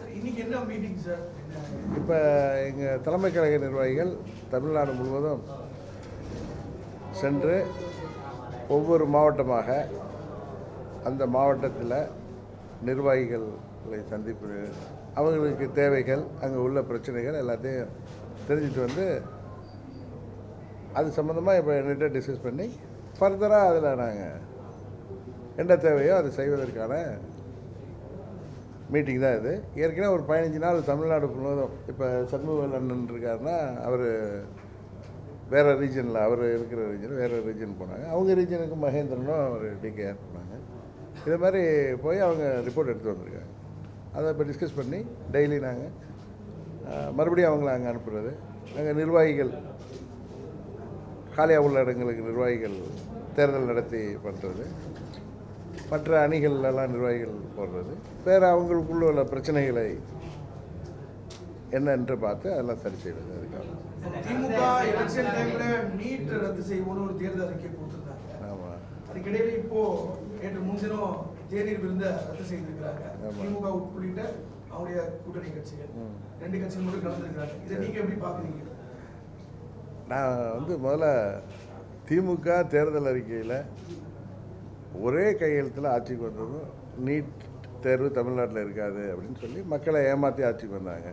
இன்னைக்கு என்ன meeting sir இப்போ எங்கள் தலைமை கழக நிர்வாகிகள் தமிழ்நாடு முழுவதும் சென்று ஒவ்வொரு மாவட்டமாக அந்த மாவட்டத்தில் நிர்வாகிகளை சந்திப்பு அவங்களுக்கு தேவைகள் அங்கே உள்ள பிரச்சனைகள் எல்லாத்தையும் தெரிஞ்சுட்டு வந்து அது சம்மந்தமாக இப்போ என்கிட்ட டிஸ்கஸ் பண்ணி ஃபர்தராக அதில் நாங்கள் என்ன தேவையோ அதை செய்வதற்கான மீட்டிங் தான் இது ஏற்கனவே ஒரு பதினஞ்சு நாள் தமிழ்நாடு முழுவதும் இப்போ சண்முகவேல் அண்ணன் இருக்காருன்னா அவர் வேறு ரீஜனில் அவர் இருக்கிற ரீஜன் வேறு ரீஜன் போனாங்க அவங்க ரீஜனுக்கு மகேந்திரனும் அவர் டிகேஆர் போனாங்க இது மாதிரி போய் அவங்க ரிப்போர்ட் எடுத்து வந்திருக்காங்க அதை இப்போ டிஸ்கஸ் பண்ணி டெய்லி நாங்கள் மறுபடியும் அவங்கள அங்கே அனுப்புறது அங்கே நிர்வாகிகள் காலியாக உள்ள இடங்களுக்கு நிர்வாகிகள் தேர்தல் நடத்தி பண்ணுறது மற்ற அணிகள்லாம் நிர்வாகிகள் போடுறது வேறு அவங்களுக்குள்ள உள்ள பிரச்சனைகளை என்னென்று பார்த்து அதெல்லாம் சரி செய்வது அதுக்காக திமுக எலெக்ஷன் டைம்ல நீட் ரத்து செய்வோம்னு ஒரு தேர்தல் அறிக்கை போட்டிருந்தாங்க ஆமாம் அதுக்கிடையில இப்போ நேற்று முன்தினம் தேநீர் விருந்த ரத்து செய்திருக்கிறாங்க ஆமா. திமுக உள்ளிட்ட அவங்களுடைய கூட்டணி கட்சிகள் ம். ரெண்டு கட்சிகள் மட்டும் கலந்துருக்காங்க இதை நீங்க எப்படி பாக்குறீங்க நான் வந்து முதல்ல திமுக தேர்தல் அறிக்கையில் ஒரே கையெழுத்தில் ஆட்சிக்கு வந்ததும் நீட் தேர்வு தமிழ்நாட்டில் இருக்காது அப்படின்னு சொல்லி மக்களை ஏமாற்றி ஆட்சிக்கு வந்தாங்க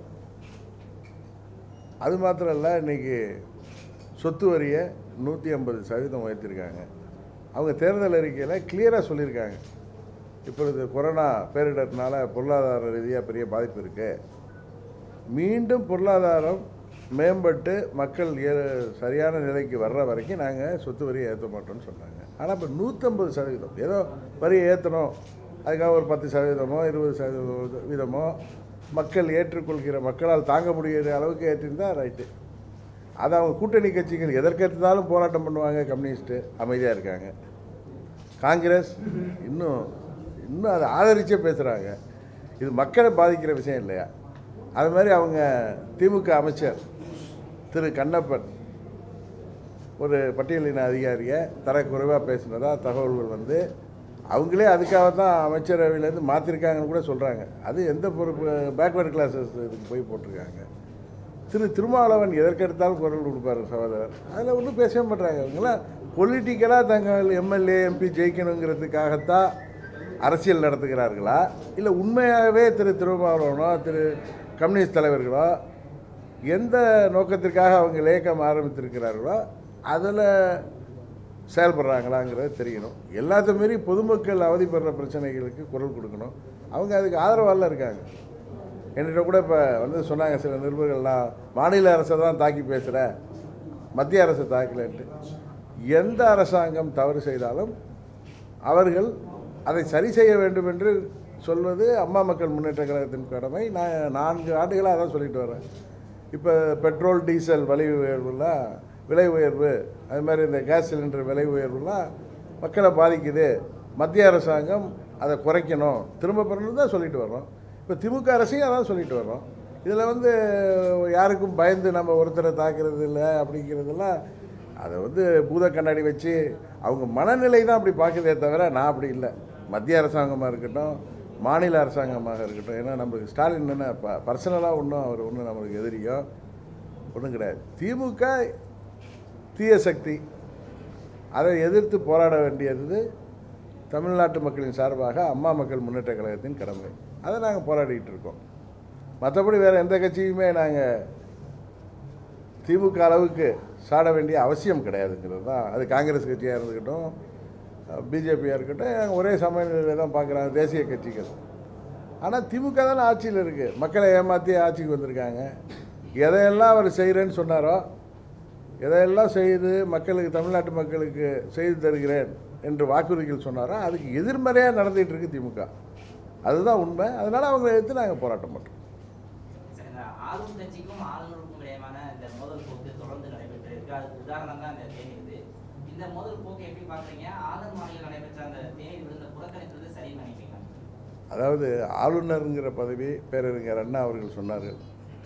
அது மாத்திரம் இல்லை இன்றைக்கி சொத்து வரியை நூற்றி ஐம்பது சதவீதம் உயர்த்திருக்காங்க அவங்க தேர்தல் அறிக்கையில் கிளியராக சொல்லியிருக்காங்க இப்பொழுது கொரோனா பேரிடர்னால பொருளாதார ரீதியாக பெரிய பாதிப்பு இருக்குது மீண்டும் பொருளாதாரம் மேம்பட்டு மக்கள் ஏ- சரியான நிலைக்கு வர்ற வரைக்கும் நாங்கள் சொத்து வரியை ஏற்ற மாட்டோம்னு சொன்னாங்க ஆனால் இப்போ நூற்றம்பது சதவீதம் ஏதோ வரியை ஏற்றணும் அதுக்காக ஒரு பத்து சதவீதமோ இருபது சதவீதமோ வீதமோ மக்கள் ஏற்றுக்கொள்கிற மக்களால் தாங்க முடிகிற அளவுக்கு ஏற்றிருந்தா ரைட்டு அதை அவங்க கூட்டணி கட்சிகள் எதற்கெடுத்தாலும் போராட்டம் பண்ணுவாங்க கம்யூனிஸ்ட்டு அமைதியாக இருக்காங்க காங்கிரஸ் இன்னும் இன்னும் அதை ஆதரிச்சே பேசுகிறாங்க இது மக்களை பாதிக்கிற விஷயம் இல்லையா அது மாதிரி அவங்க திமுக அமைச்சர் திரு கண்ணப்பன் ஒரு பட்டியலின அதிகாரியை தரக்குறைவாக பேசினதா தகவல்கள் வந்து அவங்களே அதுக்காக தான் அமைச்சரவையிலேருந்து மாற்றிருக்காங்கன்னு கூட சொல்கிறாங்க அது எந்த பொறுப்பு பேக்வர்ட் கிளாஸஸ் இதுக்கு போய் போட்டிருக்காங்க திரு திருமாவளவன் எதற்கெடுத்தாலும் குரல் கொடுப்பாரு சகோதரர் அதில் ஒன்றும் பேசவே மாட்டாங்க இவங்களாம் பொலிட்டிக்கலாக தங்கள் எம்எல்ஏ எம்பி ஜெயிக்கணுங்கிறதுக்காகத்தான் அரசியல் நடத்துகிறார்களா இல்லை உண்மையாகவே திரு திருமாவளவனோ திரு கம்யூனிஸ்ட் தலைவர்களோ எந்த நோக்கத்திற்காக அவங்க லேக்கம் ஆரம்பித்திருக்கிறார்களோ அதில் செயல்படுறாங்களாங்கிறது தெரியணும் எல்லாத்த மீறி பொதுமக்கள் அவதிப்படுற பிரச்சனைகளுக்கு குரல் கொடுக்கணும் அவங்க அதுக்கு ஆதரவால இருக்காங்க என்கிட்ட கூட இப்போ வந்து சொன்னாங்க சில நிருபர்கள்லாம் மாநில அரசை தான் தாக்கி பேசுகிற மத்திய அரசை தாக்கலன்ட்டு எந்த அரசாங்கம் தவறு செய்தாலும் அவர்கள் அதை சரி செய்ய வேண்டும் என்று சொல்வது அம்மா மக்கள் முன்னேற்ற கழகத்தின் கடமை நான் நான்கு ஆண்டுகளாக அதான் சொல்லிட்டு வரேன் இப்போ பெட்ரோல் டீசல் விலை உயர்வுலாம் விலை உயர்வு அது மாதிரி இந்த கேஸ் சிலிண்டர் விலை உயர்வுலாம் மக்களை பாதிக்குது மத்திய அரசாங்கம் அதை குறைக்கணும் திரும்ப பெறணும் தான் சொல்லிட்டு வர்றோம் இப்போ திமுக அரசையும் அதான் சொல்லிட்டு வர்றோம் இதில் வந்து யாருக்கும் பயந்து நம்ம ஒருத்தரை தாக்குறது இல்லை அப்படிங்கிறதெல்லாம் அதை வந்து பூத கண்ணாடி வச்சு அவங்க மனநிலை தான் அப்படி பார்க்குதே தவிர நான் அப்படி இல்லை மத்திய அரசாங்கமாக இருக்கட்டும் மாநில அரசாங்கமாக இருக்கட்டும் ஏன்னா நம்மளுக்கு ஸ்டாலின் என்ன ப பர்சனலாக ஒன்றும் அவர் ஒன்றும் நம்மளுக்கு எதிரியோ ஒன்றும் கிடையாது திமுக தீய சக்தி அதை எதிர்த்து போராட வேண்டியது தமிழ்நாட்டு மக்களின் சார்பாக அம்மா மக்கள் முன்னேற்ற கழகத்தின் கடமை அதை நாங்கள் போராடிக்கிட்டு இருக்கோம் மற்றபடி வேறு எந்த கட்சியுமே நாங்கள் திமுக அளவுக்கு சாட வேண்டிய அவசியம் கிடையாதுங்கிறது தான் அது காங்கிரஸ் கட்சியாக இருந்துக்கட்டும் பிஜேபியாக இருக்கட்டும் நாங்கள் ஒரே சமநிலையில் தான் பார்க்குறாங்க தேசிய கட்சிகள் ஆனால் திமுக தானே ஆட்சியில் இருக்குது மக்களை ஏமாற்றி ஆட்சிக்கு வந்திருக்காங்க எதையெல்லாம் அவர் செய்கிறேன்னு சொன்னாரோ எதையெல்லாம் செய்து மக்களுக்கு தமிழ்நாட்டு மக்களுக்கு செய்து தருகிறேன் என்று வாக்குறுதிகள் சொன்னாரோ அதுக்கு எதிர்மறையாக நடந்துகிட்டு இருக்கு திமுக அதுதான் உண்மை அதனால் அவங்களை எடுத்து நாங்கள் போராட்டம் பண்ணுறோம் சார், இந்த ஆளும் கட்சிக்கும் ஆளுநருக்கும் இடையேயான இந்த மோதல் போக்கு தொடர்ந்து நடைபெற்று இருக்கு அதுக்கு உதாரணம் தான் இந்த தேநீர் இது இந்த மோதல் போக்கு எப்படி பாக்குறீங்க ஆளுநர் மாநிலம் நடைபெற்ற அந்த தேநீர் விருந்த புறக்கணித்தது சரின்னு நினைக்கிறீங்க அதாவது ஆளுநருங்கிற பதவி பேரறிஞர் அண்ணா அவர்கள் சொன்னார்கள்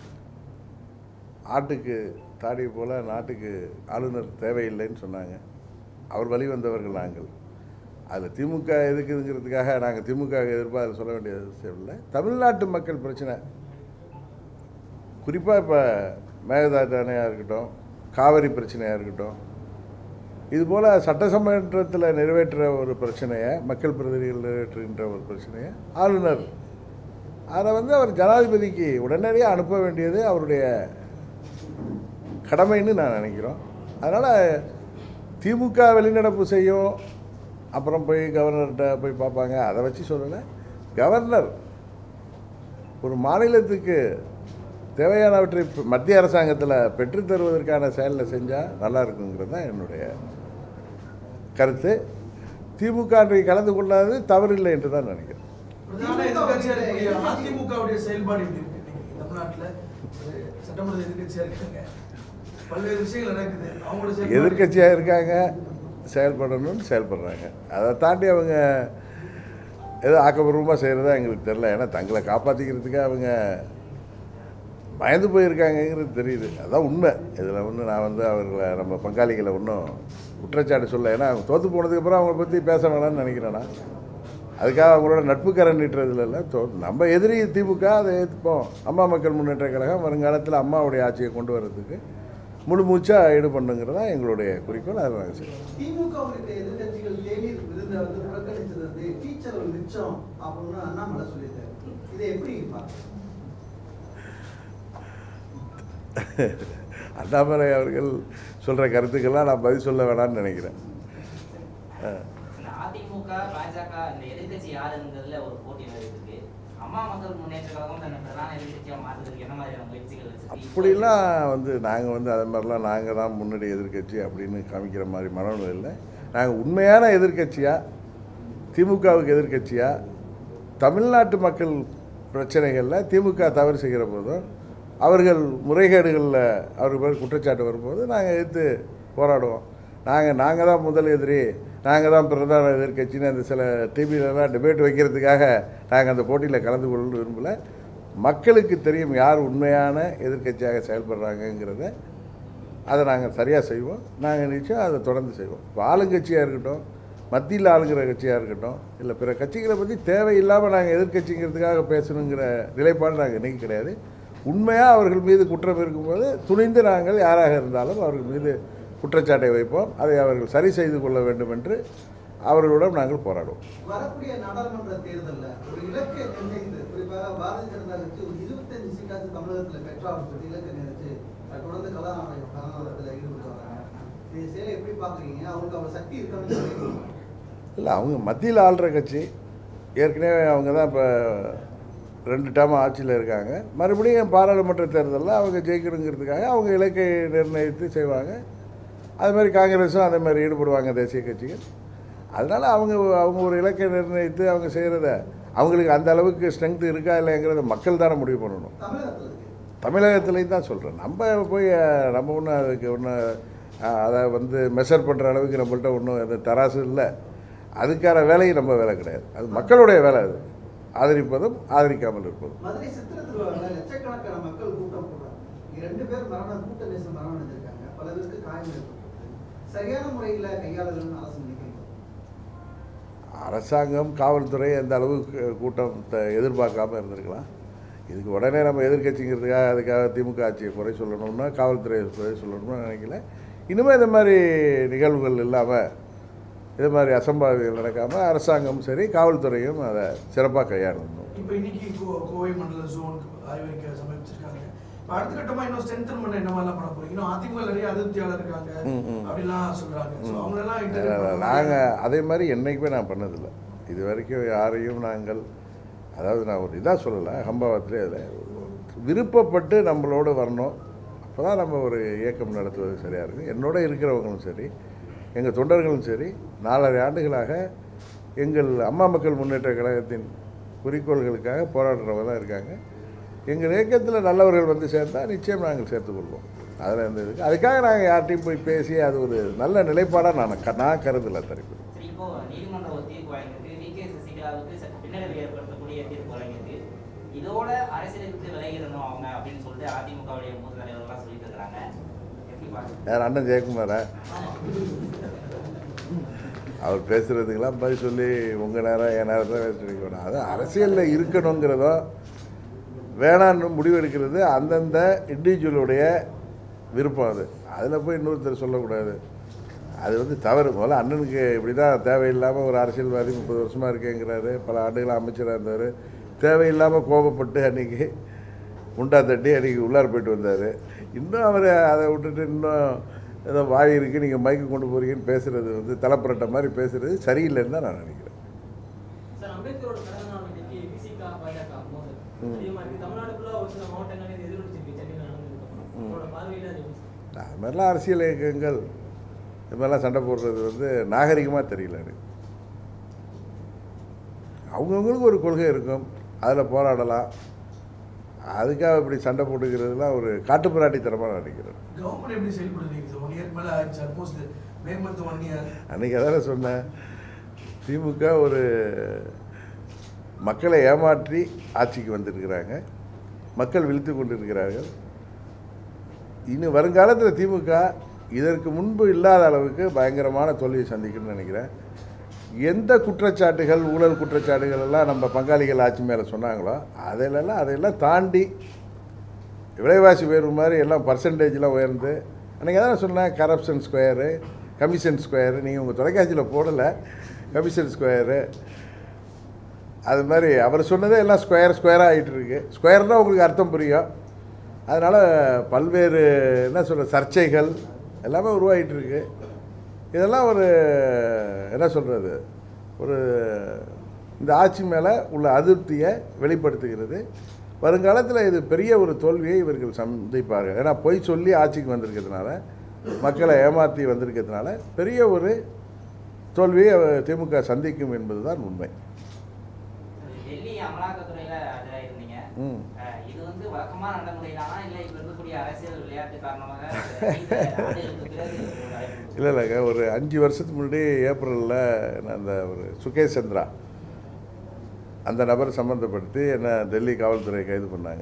ஆட்டுக்கு தாடி போல நாட்டுக்கு ஆளுநர் தேவையில்லைன்னு சொன்னாங்க அவர் வழி வந்தவர்கள் நாங்கள் அதில் திமுக எதுக்குதுங்கிறதுக்காக நாங்கள் திமுக எதிர்ப்பாக அதில் சொல்ல வேண்டிய அவசியம் இல்லை தமிழ்நாட்டு மக்கள் பிரச்சனை குறிப்பாக இப்போ மேகதாது அணையாக இருக்கட்டும் காவிரி பிரச்சனையாக இருக்கட்டும் இதுபோல் சட்டசமன்றத்தில் நிறைவேற்ற ஒரு பிரச்சனையை மக்கள் பிரதிநிதிகள் நிறைவேற்றுகின்ற ஒரு பிரச்சனையை ஆளுநர் அதை வந்து அவர் ஜனாதிபதிக்கு உடனடியாக அனுப்ப வேண்டியது அவருடைய கடமைன்னு நான் நினைக்கிறோம் அதனால் திமுக வெளிநடப்பு செய்யும் அப்புறம் போய் கவர்னர்கிட்ட போய் பார்ப்பாங்க அதை வச்சு சொல்லலை கவர்னர் ஒரு மாநிலத்துக்கு தேவையானவற்றை இப்ப மத்திய அரசாங்கத்தில் பெற்றுத் தருவதற்கான செயலில் செஞ்சால் நல்லா இருக்குங்கிறது தான் என்னுடைய கருத்து திமுக அன்றைக்கு கலந்து கொள்ளாதது தவறில்லை என்று தான் நினைக்கிறேன் பிரதான எதிர்க்கட்சியா இருக்கக்கூடிய அதிமுகவுடைய செயல்பாடு எப்படி இருக்கு இன்னைக்கு தமிழ்நாட்டுல ஒரு சட்டமன்ற எதிர்க்கட்சியா இருக்காங்க பல்வேறு விஷயங்கள் நடக்குது அவங்களோட செயல்பாடு- எதிர்க்கட்சியாக இருக்காங்க செயல்படணும்னு செயல்படுறாங்க அதை தாண்டி அவங்க ஏதோ ஆக்கப்பூர்வமாக செய்கிறதா எங்களுக்கு தெரில ஏன்னா தங்களை காப்பாற்றிக்கிறதுக்கு அவங்க பயந்து போயிருக்காங்கங்கிறது தெரியுது அதான் உண்மை இதில் ஒன்று நான் வந்து அவர்களை நம்ம பங்காளிகளை ஒன்றும் குற்றச்சாட்டு சொல்ல ஏன்னா அவங்க தோற்று போனதுக்கப்புறம் அவங்கள பற்றி பேச வேணாம்னு நினைக்கிறேன்னா அதுக்காக அவங்களோட நட்பு கரண் நீட்டுறதுல இல்லை தோ நம்ம எதிரி திமுக அதை ஏற்றுப்போம் அம்மா மக்கள் முன்னேற்ற கழகம் வருங்காலத்தில் அம்மாவுடைய ஆட்சியை கொண்டு வர்றதுக்கு முழு மூச்சாக ஈடுபண்ணுங்கிறது தான் எங்களுடைய குறிக்கோள் அதை நாங்கள் செய்வோம் திமுக உள்ளிட்ட எதிர்க்கட்சிகள் தேநீர் விருந்தை வந்து புறக்கணிச்சது வந்து டீச்சர் ஒரு மிச்சம் அப்படின்னு அண்ணாமலை சொல்லியிருக்காரு இதை எப்படி பார்க்க அண்ணாமலை அவர்கள் சொல்கிற கருத்துக்கெல்லாம் நான் பதில் சொல்ல வேணாம்னு நினைக்கிறேன் அஹ். இந்த அதிமுக பாஜக இந்த எதிர்க்கட்சி யாருங்கிறதுல ஒரு போட்டி நடக்குது அம்மா மக்கள் முன்னேற்ற கழகம் தன்னை பிரதான எதிர்க்கட்சியா மாற்றுறதுக்கு என்ன மாதிரியான முயற்சிகள் வச்சிருக்கு அப்படிலாம் வந்து நாங்கள் வந்து அது மாதிரிலாம் நாங்கள் தான் முன்னாடி எதிர்க்கட்சி அப்படின்னு காமிக்கிற மாதிரி மனநிலை இல்லை நாங்கள் உண்மையான எதிர்க்கட்சியாக திமுகவுக்கு எதிர்க்கட்சியாக தமிழ்நாட்டு மக்கள் பிரச்சனைகளில் திமுக தவறு செய்கிற போதும் அவர்கள் முறைகேடுகளில் அவர்கள் பேர் குற்றச்சாட்டு வரும்போது நாங்கள் எதிர்த்து போராடுவோம் நாங்கள் நாங்கள் தான் முதல் எதிரி நாங்கள் தான் பிரதான எதிர்க்கட்சின்னு அந்த சில டிவிலெலாம் டிபேட் வைக்கிறதுக்காக நாங்கள் அந்த போட்டியில் கலந்து கொள்ள விரும்பலை மக்களுக்கு தெரியும் யார் உண்மையான எதிர்க்கட்சியாக செயல்படுறாங்கங்கிறத அதை நாங்கள் சரியாக செய்வோம் நாங்கள் நிச்சயம் அதை தொடர்ந்து செய்வோம் இப்போ ஆளுங்கட்சியாக இருக்கட்டும் மத்தியில் ஆளுங்கிற கட்சியாக இருக்கட்டும் இல்லை பிற கட்சிகளை பற்றி தேவையில்லாமல் நாங்கள் எதிர்க்கட்சிங்கிறதுக்காக பேசணுங்கிற நிலைப்பாடு நாங்கள் இன்றைக்கி கிடையாது உண்மையாக அவர்கள் மீது குற்றம் இருக்கும்போது துணிந்து நாங்கள் யாராக இருந்தாலும் அவர்கள் மீது குற்றச்சாட்டை வைப்போம் அதை அவர்கள் சரி செய்து கொள்ள வேண்டும் என்று அவர்களுடன் நாங்கள் போராடுவோம் வரக்கூடிய நாடாளுமன்ற தேர்தல்ல ஒரு இலக்கை நிர்ணயித்து குறிப்பாக பாரதிய ஜனதா கட்சி ஒரு இருபத்தஞ்சு சீட்டாச்சு தமிழகத்துல பெற்றாலும் சொல்லி இலக்கை நினைச்சு அதை தொடர்ந்து கதாநாயகம் கதாநாயகத்தில் ஈடுபட்டு வராங்க இது செயலை எப்படி பாக்குறீங்க அவங்களுக்கு அவ்வளவு சக்தி இருக்கான்னு நினைக்கிறீங்க இல்லை அவங்க மத்தியில் ஆள்ற கட்சி ஏற்கனவே அவங்க தான் இப்போ ரெண்டு டேர்ம் ஆட்சியில் இருக்காங்க மறுபடியும் பாராளுமன்ற தேர்தலில் அவங்க ஜெயிக்கணுங்கிறதுக்காக அவங்க இலக்கை நிர்ணயித்து செய்வாங்க அது மாதிரி காங்கிரஸும் அதே மாதிரி ஈடுபடுவாங்க தேசிய கட்சிகள் அதனால் அவங்க அவங்க ஒரு இலக்கை நிர்ணயித்து அவங்க செய்கிறத அவங்களுக்கு அந்த அளவுக்கு ஸ்ட்ரென்த் இருக்கா இல்லைங்கிறத மக்கள் தானே முடிவு பண்ணணும் தமிழகத்துல இருக்கு தமிழகத்துலேயும் தான் சொல்கிறேன் நம்ம போய் அஹ், நம்ம ஒன்றும் அதுக்கு ஒன்றும் அதை வந்து மெஷர் பண்ணுற அளவுக்கு நம்மள்ட்ட ஒன்றும் அது தராசு இல்லை அதுக்கான வேலையும் நம்ம வேலை கிடையாது அது மக்களுடைய வேலை அது ஆதரிப்பதும் ஆதரிக்காமல் இருப்பதும் மதுரை சித்திர திருவிழாவில் லட்சக்கணக்கான மக்கள் கூட்டம் போடுறாங்க இங்க ரெண்டு பேர் மரணம் கூட்ட நேசம் மரணம் அடைஞ்சிருக்காங்க பல பேருக்கு காயம் ஏற்பட்டிருக்கு சரியான முறையில் கையாளணும்னு அரசு நினைக்கிறீங்க அரசாங்கம் காவல்துறை எந்த அளவுக்கு கூட்டத்தை எதிர்பார்க்காம இருந்திருக்கலாம் இதுக்கு உடனே நம்ம எதிர்க்கட்சிங்கிறதுக்காக அதுக்காக திமுக ஆட்சியை குறை சொல்லணும்னா காவல்துறையை குறை சொல்லணும்னு நினைக்கல இனிமேல் இந்த மாதிரி நிகழ்வுகள் இல்லாமல் இது மாதிரி அசம்பாவிதங்கள் நடக்காமல் அரசாங்கமும் சரி காவல்துறையும் அதை சிறப்பாக கையாளணும் இப்ப இன்னைக்கு கோ- கோவை மண்டல ஜோனுக்கு ஆய்வறிக்கை சமர்ப்பிச்சிருக்காங்க இப்ப அடுத்த கட்டமா இன்னும் ஸ்ட்ரென்தன் பண்ண என்ன மாதிரிலாம் பண்ண போறீங்க இன்னும் அதிமுக நிறைய அதிருப்தியாளர் இருக்காங்க ம், ம். அப்படிலாம் சொல்றாங்க ஸோ அவங்களெல்லாம் interview பண்ணும்போது- நாங்கள் அதே மாதிரி என்றைக்குமே நான் பண்ணதில்லை இது வரைக்கும் யாரையும் நாங்கள் அதாவது நான் ஒரு இதாக சொல்லலை சம்பவத்திலே அதில் விருப்பப்பட்டு நம்மளோடு வரணும் அப்போ தான் நம்ம ஒரு இயக்கம் நடத்துவது சரியாக இருக்கும் என்னோட இருக்கிறவங்களும் சரி எங்கள் தொண்டர்களும் சரி நாலரை ஆண்டுகளாக எங்கள் அம்மா மக்கள் முன்னேற்ற கழகத்தின் குறிக்கோள்களுக்காக போராடுறவங்க தான் இருக்காங்க எங்கள் இயக்கத்தில் நல்லவர்கள் வந்து சேர்ந்தால் நிச்சயம் நாங்கள் சேர்த்துக்கொள்வோம் அதில் எந்த இதுக்கு அதுக்காக நாங்கள் யார்கிட்டையும் போய் பேசி அது ஒரு நல்ல நிலைப்பாடாக நான் க- நான் கருதலை தரப்பு சரி இப்போ நீதிமன்றம் ஒரு தீர்ப்பு வழங்கியிருக்கு வி கே சசிகலாவுக்கு சற்று பின்னடைவு ஏற்படுத்தக்கூடிய தீர்ப்பு வழங்கியிருக்கு இதோட அரசியலை விட்டு விலகிடணும் அவங்க அப்படின்னு சொல்லிட்டு அதிமுகவுடைய மூத்த தலைவர்கள்லாம் சொல்லிட்டு இருக்காங்க எப்படி பாருங்க யார் அண்ணன் ஜெயக்குமாரா அவர் பேசுகிறதுக்கெல்லாம் பதில் சொல்லி உங்கள் நேரம் என் நேரத்தில் பேசிட்டு வேணாம் அது அரசியலில் இருக்கணுங்கிறதோ வேணான்னு முடிவெடுக்கிறது அந்தந்த இண்டிவிஜுவலுடைய விருப்பம் அது அதில் போய் இன்னொருத்தர் சொல்லக்கூடாது அது வந்து தவறு முதல்ல அண்ணனுக்கு இப்படி தான் தேவையில்லாமல் ஒரு அரசியல்வாதி முப்பது வருஷமாக இருக்கேங்கிறாரு பல ஆண்டுகள் அமைச்சராக இருந்தார் தேவையில்லாமல் கோபப்பட்டு அன்றைக்கி உண்டா தட்டி அன்றைக்கி உள்ளார போயிட்டு வந்தார் இன்னும் அவர் அதை விட்டுட்டு இன்னும் ஏதோ வாய் இருக்குது நீங்கள் மைக்கு கொண்டு போகிறீங்கன்னு பேசுகிறது வந்து தலைப்புரட்ட மாதிரி பேசுகிறது சரியில்லைன்னு தான் நான் நினைக்கிறேன் சார் அம்பேத்கரோட பிறந்த நாள் இன்னைக்கு விசிகா பாஜக மோதல் ம். அதே மாதிரி தமிழ்நாடுக்குள்ள ஒரு சில மாவட்டங்கள் இது எதிரொலிச்சிருக்கு சென்னையில் நடந்ததுக்கு ம். உங்களோட பார்வையில் அது எப்படி சார்? அது மாதிரிலாம் அரசியல் இயக்கங்கள் இது மாதிரிலாம் சண்டை போடுறது வந்து நாகரிகமாக தெரியல எனக்கு அவங்கவுங்களுக்கு ஒரு கொள்கை இருக்கும் அதில் போராடலாம் அதுக்காக இப்படி சண்டை போட்டுக்கிறதுலாம் ஒரு காட்டுப்பிராட்டித்தனமாக நினைக்கிறேன் கவர்மெண்ட் எப்படி செயல்படுறீங்க ஒன் இயர் மேலே ஆயிடுச்சு almost May month one year அன்றைக்கி அதான சொன்னேன் திமுக ஒரு மக்களை ஏமாற்றி ஆட்சிக்கு வந்திருக்கிறாங்க மக்கள் விழித்து கொண்டிருக்கிறார்கள் இனி வருங்காலத்தில் திமுக இதற்கு முன்பு இல்லாத அளவுக்கு பயங்கரமான தோல்வியை சந்திக்கும்னு நினைக்கிறேன் எந்த குற்றச்சாட்டுகள் ஊழல் குற்றச்சாட்டுகள் எல்லாம் நம்ம பங்காளிகள் ஆட்சி மேலே சொன்னாங்களோ அதிலெல்லாம் அதையெல்லாம் தாண்டி விலைவாசி உயர்வு மாதிரி எல்லாம் பர்சன்டேஜ்லாம் உயர்ந்து அன்றைக்கி தான் சொன்னேன் கரப்ஷன் ஸ்கொயரு கமிஷன் ஸ்கொயரு நீங்கள் உங்கள் தொலைக்காட்சியில் போடலை கமிஷன் ஸ்கொயரு அது மாதிரி அவர் சொன்னதே எல்லாம் ஸ்கொயர் ஸ்கொயராக ஆகிட்டு இருக்கு ஸ்கொயர்னால் உங்களுக்கு அர்த்தம் புரியும் அதனால் பல்வேறு என்ன சொல்ற சர்ச்சைகள் எல்லாமே உருவாகிட்டு இருக்கு இதெல்லாம் ஒரு என்ன சொல்கிறது ஒரு இந்த ஆட்சி மேலே உள்ள அதிருப்தியை வெளிப்படுத்துகிறது வருங்காலத்தில் இது பெரிய ஒரு தோல்வியை இவர்கள் சந்திப்பார்கள் ஏன்னா பொய் சொல்லி ஆட்சிக்கு வந்திருக்கிறதுனால மக்களை ஏமாற்றி வந்திருக்கிறதுனால பெரிய ஒரு தோல்வியை திமுக சந்திக்கும் என்பதுதான் உண்மை டெல்லி அமலாக்கத்துறையில ஆஜராயிருந்தீங்க ம் அஹ் இது வந்து வழக்கமான நடைமுறைதானா இல்ல இப்ப இருக்கக்கூடிய அரசியல் விளையாட்டு காரணமாக இந்த ஆண்டுகளுக்கு பிறகு ஒரு அழைப்பு இல்லை இல்லைங்க ஒரு அஞ்சு வருஷத்துக்கு முன்னாடி ஏப்ரலில் நான் அந்த ஒரு சுகேஷ் சந்திரா அந்த நபர் சம்மந்தப்படுத்தி என்னை டெல்லி காவல்துறை கைது பண்ணாங்க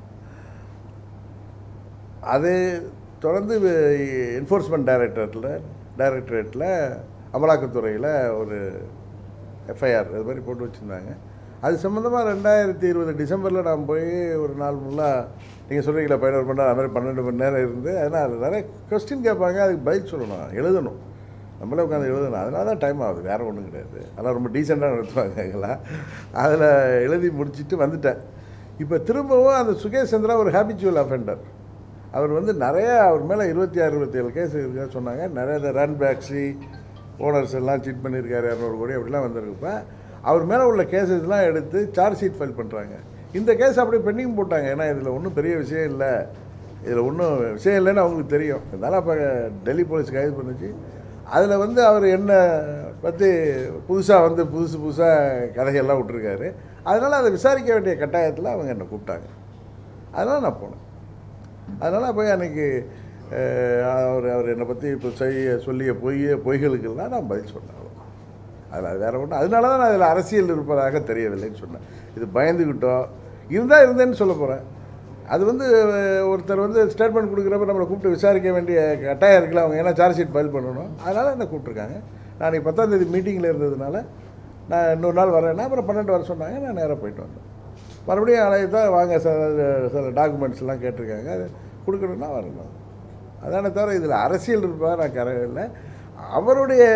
அது தொடர்ந்து என்ஃபோர்ஸ்மெண்ட் டைரக்டரேட்டில் டைரக்டரேட்டில் அமலாக்கத்துறையில் ஒரு எஃப்ஐஆர் அது மாதிரி போட்டு வச்சுருந்தாங்க அது சம்மந்தமாக ரெண்டாயிரத்தி இருபது டிசம்பரில் நான் போய் ஒரு நாள் ஃபுல்லாக நீங்கள் சொல்கிறீங்களா பதினோரு மணி நேரம் அது மாதிரி பன்னெண்டு மணி நேரம் இருந்து அதனால் அதில் நிறைய கொஸ்டின் கேட்பாங்க அதுக்கு பதில் சொல்லணும் எழுதணும் நம்மளே உட்காந்து எழுதணும் அதனால தான் டைம் ஆகுது வேறு ஒன்றும் கிடையாது அதெல்லாம் ரொம்ப டீசெண்டாக நடத்துவாங்க எங்கெல்லாம் அதில் எழுதி முடிச்சுட்டு வந்துட்டேன் இப்போ திரும்பவும் அந்த சுகேஷ் சந்திரா ஒரு ஹேபிச்சுவல் அஃபெண்டர் அவர் வந்து நிறைய அவர் மேலே இருபத்தி ஆறு இருபத்தி ஏழு கேஸ் இருக்கா சொன்னாங்க நிறைய இந்த ரன் பேக்ஸி ஓனர்ஸ் எல்லாம் சீட் பண்ணியிருக்காரு இரநூறு கோடி அப்படிலாம் வந்திருக்குப்ப அவர் மேலே உள்ள கேசஸ்லாம் எடுத்து சார்ஜ் ஷீட் ஃபைல் பண்ணுறாங்க இந்த கேஸ் அப்படியே பெண்டிங் போட்டாங்க ஏன்னா இதில் ஒன்றும் பெரிய விஷயம் இல்லை இதில் ஒன்றும் விஷயம் இல்லைன்னு அவங்களுக்கு தெரியும் இருந்தாலும் அப்போ டெல்லி போலீஸ் கைது பண்ணுச்சு அதில் வந்து அவர் என்ன பற்றி புதுசாக வந்து புதுசு புதுசாக கதைகள்லாம் விட்டுருக்காரு அதனால் அதை விசாரிக்க வேண்டிய கட்டாயத்தில் அவங்க என்னை கூப்பிட்டாங்க அதனால் நான் போனேன் அதனால் போய் அன்றைக்கி அவர் அவர் என்னை பற்றி இப்போ செய்ய சொல்லிய பொய் பொய்களுக்கெல்லாம் நான் பதில் சொன்னேன் அதில் வேறு ஒன்றும் அதனால தான் நான் அதில் அரசியல் இருப்பதாக தெரியவில்லைன்னு சொன்னேன் இது பயந்துக்கிட்டோ இருந்தால் இருந்தேன்னு சொல்ல போகிறேன் அது வந்து அஹ், ஒருத்தர் வந்து ஸ்டேட்மெண்ட் கொடுக்குறப்ப நம்மளை கூப்பிட்டு விசாரிக்க வேண்டிய கட்டாயம் இருக்குல்ல அவங்க ஏன்னா சார்ஜ் ஷீட் ஃபைல் பண்ணணும் அதனால் என்னை கூப்பிட்ருக்காங்க நான் பத்தாம் தேதி மீட்டிங்கில் இருந்ததுனால நான் இன்னொரு நாள் வரேன்னா அப்புறம் பன்னெண்டு வர சொன்னாங்க நான் நேராக போயிட்டு வந்தேன் மறுபடியும் அழைத்து தான் வாங்க சார் சில டாக்குமெண்ட்ஸ்லாம் கேட்டிருக்காங்க அது கொடுக்கணுன்னா வரணும் அதானே தவிர இதில் அரசியல் இருப்பதாக நான் கரையில்லை அவருடைய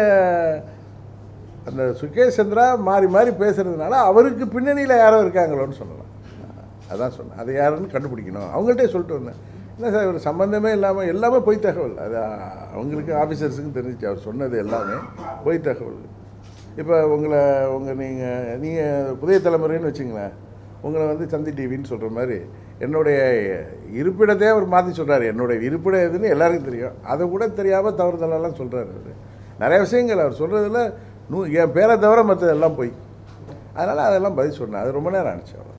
அந்த சுகேஷ் சந்திரா மாறி மாறி பேசுகிறதுனால அவருக்கு பின்னணியில் யாரோ இருக்காங்களோன்னு சொல்லலாம் அதான் சொன்னேன் அதை யாருன்னு கண்டுபிடிக்கணும் அவங்கள்ட்டே சொல்லிட்டு வந்தேன் என்ன சார் ஒரு சம்மந்தமே இல்லாமல் எல்லாமே பொய் தகவல் அது அவங்களுக்கு ஆஃபீஸர்ஸுக்கும் தெரிஞ்சிச்சு அவர் சொன்னது எல்லாமே பொய் தகவல் இப்போ உங்களை உங்கள் நீங்கள் நீங்கள் புதிய தலைமுறைன்னு வச்சுங்களேன் உங்களை வந்து சந்தி டிவின்னு சொல்கிற மாதிரி என்னுடைய இருப்பிடத்தையே அவர் மாற்றி சொல்கிறாரு என்னுடைய இருப்பிடம் எதுன்னு எல்லாருக்கும் தெரியும் அதை கூட தெரியாமல் தவறுதலெல்லாம் சொல்கிறாரு அவர் நிறைய விஷயங்கள் அவர் சொல்கிறதுல நூ என் பேரை தவிர மற்ற எல்லாம் போய் அதனால் அதெல்லாம் பதில் சொன்னேன் அது ரொம்ப நேரம் ஆனிச்சு அவர்